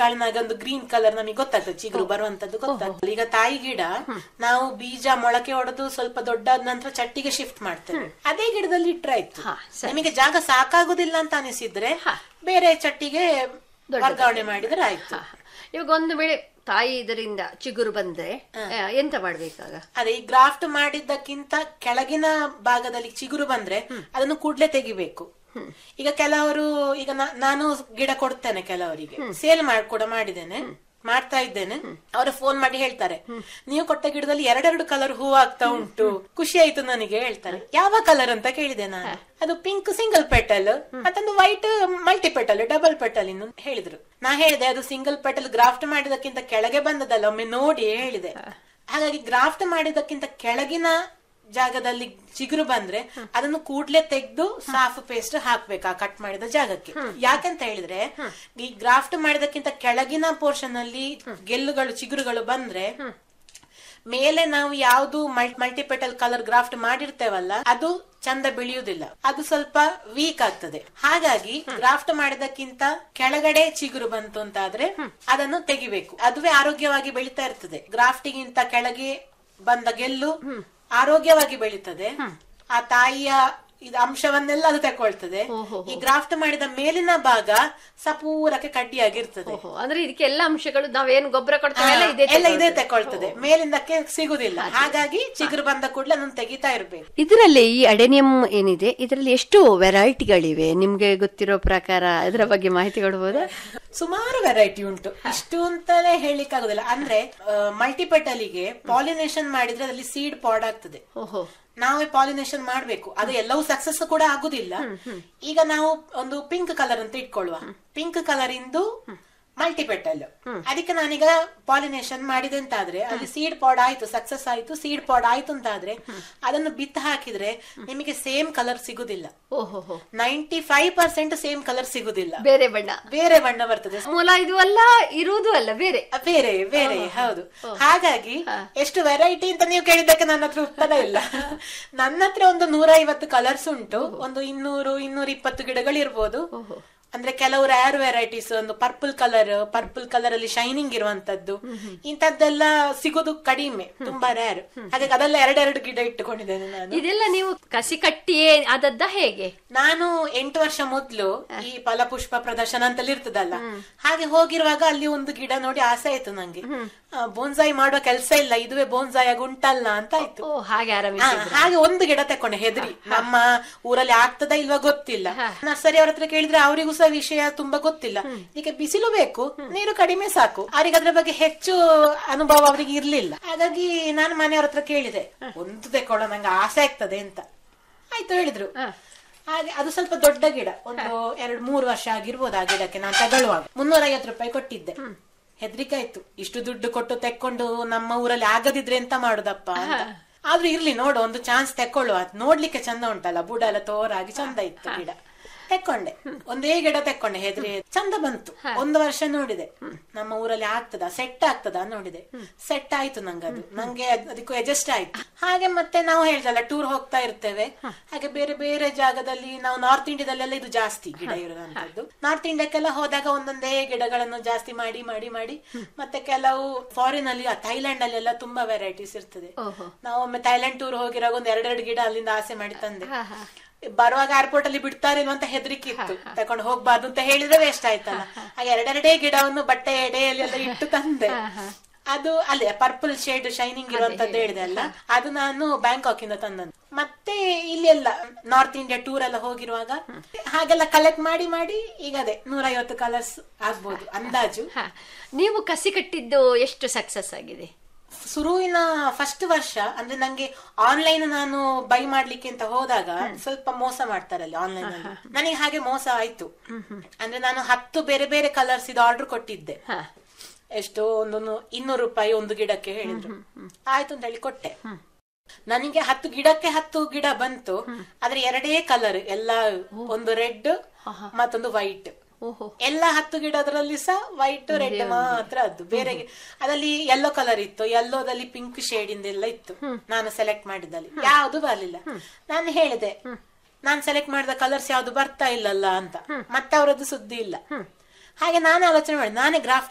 ಕಾಳಿನಾಗ ಒಂದು green colour ನಮಗೆ ಗೊತ್ತಾಗ್ತದೆ ಚಿಗುರು ಬರುವಂತದ್ದು ಗೊತ್ತಾಗ್ತದೆ ಈಗ ತಾಯಿ ಗಿಡ ನಾವು ಬೀಜ ಮೊಳಕೆ ಹೊಡೆದು ಸ್ವಲ್ಪ ದೊಡ್ಡಾದ ನಂತರ ಚಟ್ಟಿಗೆ ಶಿಫ್ಟ್ ಮಾಡ್ತೇವೆ ಅದೇ ಗಿಡದಲ್ಲಿ ಇಟ್ರೆ ಆಯ್ತು ಹಾ, ಸರಿ. ನಿಮಗೆ ಜಾಗ ಸಾಕಾಗುದಿಲ್ಲ ಅಂತ ಅನಿಸಿದ್ರೆ ಬೇರೆ ಚಟ್ಟಿಗೆ ವರ್ಗಾವಣೆ ಮಾಡಿದ್ರೆ ಆಯ್ತು ಹಾ, ಹಾ. ಇವಾಗ ಒಂದು ವೇಳೆ ತಾಯಿ ಇದರಿಂದ ಚಿಗುರು ಬಂದ್ರೆ ಆ, ಎಂತ ಮಾಡ್ಬೇಕಾಗ ಅದೇ ಈ ಗ್ರಾಫ್ಟ್ ಮಾಡಿದ್ದಕ್ಕಿಂತ ಕೆಳಗಿನ ಭಾಗದಲ್ಲಿ ಚಿಗುರು ಬಂದ್ರೆ ಅದನ್ನು ಕೂಡ್ಲೆ ತೆಗಿಬೇಕು ಈಗ ಕೆಲವರು ಈಗ ನಾ- ನಾನು ಗಿಡ ಕೊಡ್ತೇನೆ ಕೆಲವರಿಗೆ ಸೇಲ್ ಮಾಡ್ ಕೂಡ ಮಾಡಿದ್ದೇನೆ ಮಾಡ್ತಾ ಇದ್ದೇನೆ ಅವರು ಫೋನ್ ಮಾಡಿ ಹೇಳ್ತಾರೆ ನೀವು ಕೊಟ್ಟ ಗಿಡದಲ್ಲಿ ಎರಡೆರಡು ಕಲರ್ ಹೂ ಆಗ್ತಾ ಉಂಟು ಖುಷಿ ಆಯ್ತು ನನಗೆ ಹೇಳ್ತಾರೆ ಯಾವ ಕಲರ್ ಅಂತ ಕೇಳಿದೆ ನಾನು ಅದು ಪಿಂಕ್ ಸಿಂಗಲ್ ಪೆಟಲ್ ಮತ್ತೊಂದು white multi petal double petal ಇನ್ನು ಹೇಳಿದ್ರು ನಾ ಹೇಳಿದೆ ಅದು ಸಿಂಗಲ್ ಪೆಟಲ್ ಗ್ರಾಫ್ಟ್ ಮಾಡಿದಕ್ಕಿಂತ ಕೆಳಗೆ ಬಂದದಲ್ಲ ಒಮ್ಮೆ ನೋಡಿ ಹೇಳಿದೆ ಹಾಗಾಗಿ ಗ್ರಾಫ್ಟ್ ಮಾಡಿದಕ್ಕಿಂತ ಕೆಳಗಿನ ಜಾಗದಲ್ಲಿ ಚಿಗುರು ಬಂದ್ರೆ ಅದನ್ನು ಕೂಡ್ಲೆ ತೆಗೆದು ಸಾಫ್ ಪೇಸ್ಟ್ ಹಾಕ್ಬೇಕು ಆ ಕಟ್ ಮಾಡಿದ ಜಾಗಕ್ಕೆ ಯಾಕಂತ ಹೇಳಿದ್ರೆ ಈ ಗ್ರಾಫ್ಟ್ ಮಾಡಿದಕ್ಕಿಂತ ಕೆಳಗಿನ ಪೋರ್ಷನ್ ಅಲ್ಲಿ ಗೆಲ್ಲುಗಳು ಚಿಗುರುಗಳು ಬಂದ್ರೆ ಮೇಲೆ ನಾವು ಯಾವ್ದು ಮಲ್ಟಿಪೆಟಲ್ ಕಲರ್ ಗ್ರಾಫ್ಟ್ ಮಾಡಿರ್ತೇವಲ್ಲ ಅದು ಚಂದ ಬೆಳೆಯುವುದಿಲ್ಲ ಅದು ಸ್ವಲ್ಪ ವೀಕ್ ಆಗ್ತದೆ ಹಾಗಾಗಿ ಗ್ರಾಫ್ಟ್ ಮಾಡಿದಕ್ಕಿಂತ ಕೆಳಗಡೆ ಚಿಗುರು ಬಂತು ಅಂತಾದ್ರೆ ಅದನ್ನು ತೆಗಿಬೇಕು ಅದುವೇ ಆರೋಗ್ಯವಾಗಿ ಬೆಳೀತಾ ಇರ್ತದೆ ಗ್ರಾಫ್ಟಿಗಿಂತ ಕೆಳಗೆ ಬಂದ ಗೆಲ್ಲು ಆರೋಗ್ಯವಾಗಿ ಬೆಳೀತದೆ ಆ ತಾಯಿಯ ಇದು ಅಂಶವನ್ನೆಲ್ಲ ಅದು ತಕೊಳ್ತದೆ ಈ ಗ್ರಾಫ್ಟ್ ಮಾಡಿದ ಮೇಲಿನ ಭಾಗ ಸಪೂರಕ್ಕೆ ಕಡ್ಡಿಯಾಗಿರ್ತದೆ ಓಹೋ ಅಂದ್ರೆ ಇದಕ್ಕೆ ಎಲ್ಲ ಅಂಶಗಳು ನಾವೇನು ಗೊಬ್ಬರ ಕೊಡ್ತೇವೆ ಎಲ್ಲ ಇದೆ ಎಲ್ಲ ಇದೇ ತಕೊಳ್ತದೆ ಮೇಲಿಂದಕ್ಕೆ ಸಿಗುದಿಲ್ಲ ಹಾಗಾಗಿ ಚಿಗುರು ಬಂದ ಕೂಡಲೇ ಅದನ್ನು ತೆಗಿತಾ ಇರ್ಬೇಕು ಇದರಲ್ಲಿ ಈ ಅಡೆನಿಯಂ ಏನಿದೆ ಇದರಲ್ಲಿ ಎಷ್ಟು ವೆರೈಟಿಗಳಿವೆ ನಿಮ್ಗೆ ಗೊತ್ತಿರೋ ಪ್ರಕಾರ ಇದರ ಬಗ್ಗೆ ಮಾಹಿತಿ ಕೊಡ್ಬೋದಾ ಸುಮಾರು ವೆರೈಟಿ ಉಂಟು ಇಷ್ಟು ಅಂತಾನೆ ಹೇಳಿಕ್ ಆಗುದಿಲ್ಲ ಅಂದ್ರೆ ಮಲ್ಟಿಪೆಟಲಿಗೆ ಪಾಲಿನೇಷನ್ ಮಾಡಿದ್ರೆ ಅದರಲ್ಲಿ ಸೀಡ್ ಪಾಡ್ ಆಗ್ತದೆ ಓಹೋ ನಾವೇ ಪಾಲಿನೇಷನ್ ಮಾಡ್ಬೇಕು ಅದು ಎಲ್ಲವೂ ಸಕ್ಸಸ್ ಕೂಡ ಆಗುದಿಲ್ಲ ಈಗ ನಾವು ಒಂದು ಪಿಂಕ್ ಕಲರ್ ಅಂತ ಇಟ್ಕೊಳ್ಳುವ ಪಿಂಕ್ ಕಲರ್ ಇಂದು ಮಲ್ಟಿಪೆಟಲ್ ಅದಕ್ಕೆ ನಾನೀಗ ಪಾಲಿನೇಷನ್ ಮಾಡಿದೆ ಅಂತಾದ್ರೆ ಅಲ್ಲಿ ಸೀಡ್ ಪಾಡ್ ಆಯ್ತು ಸಕ್ಸಸ್ ಆಯ್ತು ಸೀಡ್ ಪಾಡ್ ಆಯ್ತು ಅಂತಾದ್ರೆ ಅದನ್ನು ಬಿತ್ತ ಹಾಕಿದ್ರೆ ನಿಮಗೆ ಸೇಮ್ ಕಲರ್ ಸಿಗುದಿಲ್ಲ ಓಹೋ ninety five percent same colour ಸಿಗುದಿಲ್ಲ ಬೇರೆ ಬಣ್ಣ ಬೇರೆ ಬಣ್ಣ ಬರ್ತದೆ ಮೂಲ ಇದು ಅಲ್ಲ ಇರುವುದು ಅಲ್ಲ ಬೇರೆ ಬೇರೆ ಬೇರೆ ಹೌದು ಹಾಗಾಗಿ ಎಷ್ಟು ವೆರೈಟಿ ಅಂತ ನೀವು ಕೇಳಿದ್ದಕ್ಕೆ ನನ್ನ ಹತ್ರ ಉತ್ತರ ಇಲ್ಲ ನನ್ನ ಹತ್ರ ಒಂದು ನೂರ ಐವತ್ತು ಕಲರ್ಸ್ ಉಂಟು ಒಂದು ಇನ್ನೂರು ಇನ್ನೂರ ಇಪ್ಪತ್ತು ಗಿಡಗಳು ಇರ್ಬೋದು ಅಂದ್ರೆ ಕೆಲವು ರ್ಯಾರ್ ವೆರೈಟೀಸ್ ಒಂದು ಪರ್ಪಲ್ ಕಲರ್ ಪರ್ಪಲ್ ಕಲರ್ ಅಲ್ಲಿ ಶೈನಿಂಗ್ ಇರುವಂತದ್ದು ಇಂಥದ್ದೆಲ್ಲ ಸಿಗೋದು ಕಡಿಮೆ ತುಂಬಾ ರ್ಯಾರ್ ಹಾಗಾಗಿ ಅದೆಲ್ಲ ಎರಡೆರಡು ಗಿಡ ಇಟ್ಟುಕೊಂಡಿದ್ದೇನೆ ನಾನು ಇದೆಲ್ಲ ನೀವು ಕಸಿ ಕಟ್ಟಿಯೇ ಆದದ್ದ ಹೇಗೆ ನಾನು ಎಂಟು ವರ್ಷ ಮೊದ್ಲು ಈ ಫಲಪುಷ್ಪ ಪ್ರದರ್ಶನ ಅಂತಲ್ಲಿ ಇರ್ತದಲ್ಲ ಹಾಗೆ ಹೋಗಿರುವಾಗ ಅಲ್ಲಿ ಒಂದು ಗಿಡ ನೋಡಿ ಆಸೆ ಆಯ್ತು ನಂಗೆ ಬೋನ್ಸಾಯಿ ಮಾಡುವ ಕೆಲಸ ಇಲ್ಲ ಇದುವೇ ಬೋನ್ಸಾಯಿ ಆಗಿ ಉಂಟಲ್ಲ ಅಂತ ಆಯ್ತು ಓ ಹಾಗೆ ಆರಾಮ ಹಾ, ಹಾಗೆ ಒಂದು ಗಿಡ ತಕೊಂಡೆ ಹೆದ್ರಿ ನಮ್ಮ ಊರಲ್ಲಿ ಆಗ್ತದ ಇಲ್ವಾ ಗೊತ್ತಿಲ್ಲ ನರ್ಸರಿ ಅವ್ರ ಹತ್ರ ಕೇಳಿದ್ರೆ ಅವರಿಗೂ ಸಹ ವಿಷಯ ತುಂಬಾ ಗೊತ್ತಿಲ್ಲ ಈಗ ಬಿಸಿಲು ಬೇಕು ನೀರು ಕಡಿಮೆ ಸಾಕು ಅವ್ರಿಗೆ ಅದ್ರ ಬಗ್ಗೆ ಹೆಚ್ಚು ಅನುಭವ ಅವರಿಗೆ ಇರ್ಲಿಲ್ಲ ಹಾಗಾಗಿ ನಾನು ಮನೆಯವ್ರ ಹತ್ರ ಕೇಳಿದೆ ಒಂದು ತಕೊಳ್ಳೋ ನಂಗೆ ಆಸೆ ಆಗ್ತದೆ ಅಂತ ಆಯ್ತು ಹೇಳಿದ್ರು ಹಾಗೆ ಅದು ಸ್ವಲ್ಪ ದೊಡ್ಡ ಗಿಡ ಒಂದು ಎರಡು ಮೂರು ವರ್ಷ ಆಗಿರ್ಬೋದು ಆ ಗಿಡಕ್ಕೆ ನಾನು ತಗೊಳ್ಳುವಾಗ ಮುನ್ನೂರ ಐವತ್ತು ರೂಪಾಯಿ ಕೊಟ್ಟಿದ್ದೆ ಹೆದ್ರಿಕೆ ಆಯ್ತು ಇಷ್ಟು ದುಡ್ಡು ಕೊಟ್ಟು ತೆಕ್ಕೊಂಡು ನಮ್ಮ ಊರಲ್ಲಿ ಆಗದಿದ್ರೆ ಎಂತ ಮಾಡುದಪ್ಪ ಅಂತ ಆದ್ರೂ ಇರ್ಲಿ ನೋಡು ಒಂದು ಚಾನ್ಸ್ ತೆಕ್ಕೊಳ್ಳುವ ಅದ್ ನೋಡ್ಲಿಕ್ಕೆ ಚಂದ ಉಂಟಲ್ಲ ಬುಡ ಎಲ್ಲ ತೋರಾಗಿ ಚಂದ ಇತ್ತು ಗಿಡ ತೆಕ್ಕೊಂಡೆ ಒಂದೇ ಗಿಡ ತೆಕ್ಕೊಂಡೆ ಹೆದ್ರಿ ಚಂದ ಬಂತು ಒಂದು ವರ್ಷ ನೋಡಿದೆ ನಮ್ಮ ಊರಲ್ಲಿ ಆಗ್ತದ ಸೆಟ್ ಆಗ್ತದ ನೋಡಿದೆ ಸೆಟ್ ಆಯ್ತು ನಂಗೆ ಅದು ನಂಗೆ ಅದ್- ಅದಕ್ಕೂ ಅಡ್ಜಸ್ಟ್ ಆಯ್ತು ಹಾಗೆ ಮತ್ತೆ ನಾವು ಹೇಳ್ದಲ್ಲ ಟೂರ್ ಹೋಗ್ತಾ ಇರ್ತೇವೆ ಹಾಗೆ ಬೇರೆ ಬೇರೆ ಜಾಗದಲ್ಲಿ ನಾವು ನಾರ್ತ್ ಇಂಡಿಯಾದಲ್ಲೆಲ್ಲ ಇದು ಜಾಸ್ತಿ ಗಿಡ ಇರುವಂತದ್ದು ನಾರ್ತ್ ಇಂಡಿಯಾಕ್ಕೆಲ್ಲ ಹೋದಾಗ ಒಂದೊಂದೇ ಗಿಡಗಳನ್ನು ಜಾಸ್ತಿ ಮಾಡಿ ಮಾಡಿ ಮಾಡಿ ಮತ್ತೆ ಕೆಲವು ಫಾರಿನ್ ಅಲ್ಲಿ ಥೈಲ್ಯಾಂಡ್ ಅಲ್ಲಿ ಎಲ್ಲ ತುಂಬಾ ವೆರೈಟೀಸ್ ಇರ್ತದೆ ಓಹೋ. ನಾವು ಒಮ್ಮೆ ಥೈಲ್ಯಾಂಡ್ ಟೂರ್ ಹೋಗಿರುವಾಗ ಒಂದ್ ಎರಡೆರಡು ಗಿಡ ಅಲ್ಲಿಂದ ಆಸೆ ಮಾಡಿ ತಂದೆ ಬರುವಾಗ ಏರ್ಪೋರ್ಟ್ ಅಲ್ಲಿ ಬಿಡ್ತಾರೇನೋ ಅಂತ ಹೆದರಿಕೆ ಇತ್ತು ತಕೊಂಡು ಹೋಗ್ಬಾರ್ದು ಅಂತ ಹೇಳಿದ್ರೆ ವೇಸ್ಟ್ ಆಯ್ತಲ್ಲ ಹಾಗೆ ಎರಡೆರಡೇ ಗಿಡವನ್ನು ಬಟ್ಟೆ ಎಡೆಯಲ್ಲಿ ಎಲ್ಲ ಇಟ್ಟು ತಂದೆ ಅದು ಅಲ್ಲೇ ಪರ್ಪಲ್ ಶೇಡ್ ಶೈನಿಂಗ್ ಇರುವಂತದ್ದು ಹೇಳಿದೆ ಅಲ್ಲ ಅದು ನಾನು ಬ್ಯಾಂಕಾಕ್ ಇಂದ ತಂದದ್ದು ಮತ್ತೆ ಇಲ್ಲಿ ಎಲ್ಲ ನಾರ್ತ್ ಇಂಡಿಯಾ ಟೂರ್ ಎಲ್ಲ ಹೋಗಿರುವಾಗ ಹಾಗೆಲ್ಲ ಕಲೆಕ್ಟ್ ಮಾಡಿ ಮಾಡಿ ಈಗ ಅದೇ ನೂರೈವತ್ತು ಕಲರ್ಸ್ ಆಗ್ಬೋದು ಅಂದಾಜು ಹ. ನೀವು ಕಸಿ ಕಟ್ಟಿದ್ದು ಎಷ್ಟು ಸಕ್ಸಸ್ ಆಗಿದೆ ಶುರುವಿನ ಫಸ್ಟ್ ವರ್ಷ ಅಂದ್ರೆ ನಂಗೆ ಆನ್ಲೈನ್ ನಾನು ಬೈ ಮಾಡ್ಲಿಕ್ಕೆ ಅಂತ ಹೋದಾಗ ಸ್ವಲ್ಪ ಮೋಸ ಮಾಡ್ತಾರಲ್ಲಿ ಆನ್ಲೈನ್ ಅಲ್ಲಿ ನನಗೆ ಹಾಗೆ ಮೋಸ ಆಯ್ತು ಅಂದ್ರೆ ನಾನು ಹತ್ತು ಬೇರೆ ಬೇರೆ ಕಲರ್ಸ್ ಇದು ಆರ್ಡರ್ ಕೊಟ್ಟಿದ್ದೆ ಹ. ಎಷ್ಟು ಒಂದು ಇನ್ನೂರು ರೂಪಾಯಿ ಒಂದು ಗಿಡಕ್ಕೆ ಹೇಳಿದ್ರು ಆಯ್ತು ಅಂತ ಹೇಳಿ ಕೊಟ್ಟೆ ನನಗೆ ಹತ್ತು ಗಿಡಕ್ಕೆ ಹತ್ತು ಗಿಡ ಬಂತು ಆದ್ರೆ ಎರಡೇ ಕಲರ್ ಎಲ್ಲ ಒಂದು ರೆಡ್ ಮತ್ತೊಂದು ವೈಟ್ ಓಹೋ ಎಲ್ಲ ಹತ್ತು ಗಿಡದ್ರಲ್ಲಿ ಸಹ ವೈಟ್ ರೆಡ್ ಮಾತ್ರ ಅದು ಬೇರೆ ಗಿ- ಅದ್ರಲ್ಲಿ ಯೆಲ್ಲೋ ಕಲರ್ ಇತ್ತು ಯೆಲ್ಲೋದಲ್ಲಿ ಪಿಂಕ್ ಶೇಡ್ ಇಂದೆಲ್ಲ ಇತ್ತು ನಾನು ಸೆಲೆಕ್ಟ್ ಮಾಡಿದಲ್ಲಿ ಯಾವ್ದು ಬರ್ಲಿಲ್ಲ ನಾನು ಹೇಳಿದೆ ನಾನು ಸೆಲೆಕ್ಟ್ ಮಾಡಿದ ಕಲರ್ಸ್ ಯಾವ್ದು ಬರ್ತಾ ಇಲ್ಲಲ್ಲ ಅಂತ ಮತ್ತೆ ಅವರದ್ದು ಸುದ್ದಿ ಇಲ್ಲ ಹಾಗೆ ನಾನು ಆಲೋಚನೆ ಮಾಡಿ ನಾನೇ ಗ್ರಾಫ್ಟ್